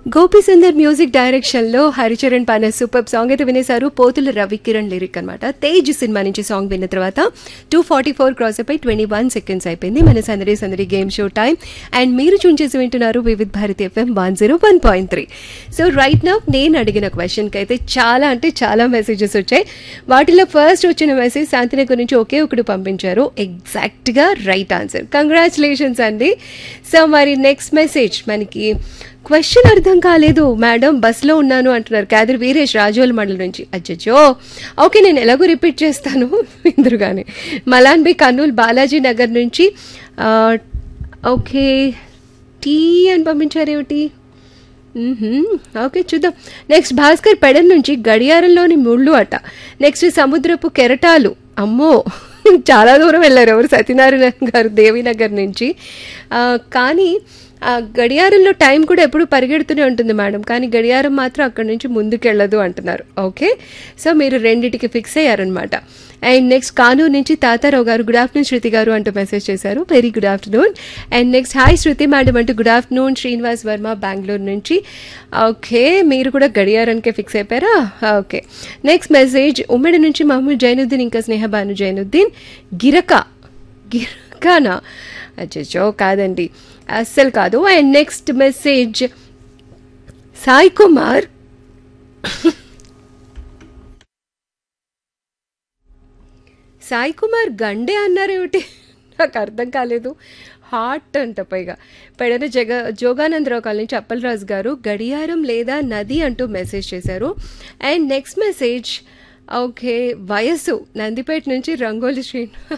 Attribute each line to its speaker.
Speaker 1: Gopi Sundar music direction లో హరిచరణ్ పాన super song అయితే వినేశారు పోతుల రవికిరణ్ లిరిక్ అనమాట తేజ్ సినిమా నుంచి సాంగ్ విన్న తర్వాత టూ ఫార్టీ ఫోర్ క్రాస్ అయిపోయి ట్వంటీ వన్ సెకండ్స్ అయిపోయింది మన సందడి సందడి గేమ్ షో టైం అండ్ మీరు చూన్ చేసి వింటున్నారు Vividh Bharati FM one zero one point three so right now నేను అడిగిన క్వశ్చన్కి అయితే చాలా అంటే చాలా మెసేజెస్ వచ్చాయి వాటిలో ఫస్ట్ వచ్చిన మెసేజ్ శాంతిని గురించి ఒకే ఒకటి పంపించారు ఎగ్జాక్ట్గా రైట్ ఆన్సర్ కంగ్రాచులేషన్స్ అండి సో మరి నెక్స్ట్ మెసేజ్ మనకి క్వశ్చన్ అర్థం కాలేదు మేడం బస్సులో ఉన్నాను అంటున్నారు కాదర్ వీరేష్ రాజోల్ మండలి నుంచి అచ్చచ్చో ఓకే నేను ఎలాగో రిపీట్ చేస్తాను ఇందురుగానే మలాన్ బి కర్నూలు బాలాజీ నగర్ నుంచి ఆ, ఓకే టీ అని పంపించారేమిటి మ్మ్హ్మ్. ఓకే చూద్దాం నెక్స్ట్ భాస్కర్ పెడన్ నుంచి గడియారంలోని ముళ్ళు అట నెక్స్ట్ సముద్రపు కెరటాలు అమ్మో చాలా దూరం వెళ్ళారు ఎవరు సత్యనారాయణ గారు దేవీనగర్ నుంచి ఆ, కానీ ఆ గడియారంలో టైం కూడా ఎప్పుడు పరిగెడుతూనే ఉంటుంది మేడం కానీ గడియారం మాత్రం అక్కడి నుంచి ముందుకెళ్ళదు అంటున్నారు ఓకే సో మీరు రెండిటికి ఫిక్స్ అయ్యారనమాట అండ్ నెక్స్ట్ కానూరు నుంచి తాతారావు గారు గుడ్ ఆఫ్టర్నూన్ శృతి గారు అంటూ మెసేజ్ చేశారు very good afternoon and next hi Shruti madam అంటూ గుడ్ ఆఫ్టర్నూన్ శ్రీనివాస్ వర్మ బెంగళూరు నుంచి ఓకే మీరు కూడా గడియారానికే ఫిక్స్ అయిపోయారా ఓకే నెక్స్ట్ మెసేజ్ ఉమ్మడి నుంచి మహమ్మద్ జైనుద్దీన్ ఇంకా స్నేహబాను జైనుద్దీన్ గిరక గిరకానా అచ్చో కాదండి అస్సలు కాదు and next message Sai Kumar Sai Kumar Gande అన్నారేమిటి నాకు అర్థం కాలేదు హాట్ అంట పైగా పెడన జగ జోగానందరావు కాలనీ నుంచి అప్పలరాజు గారు గడియారం లేదా నది అంటూ మెసేజ్ చేశారు అండ్ నెక్స్ట్ మెసేజ్ ఓకే వయస్సు నందిపేట నుంచి రంగోలి శ్రీనివాస్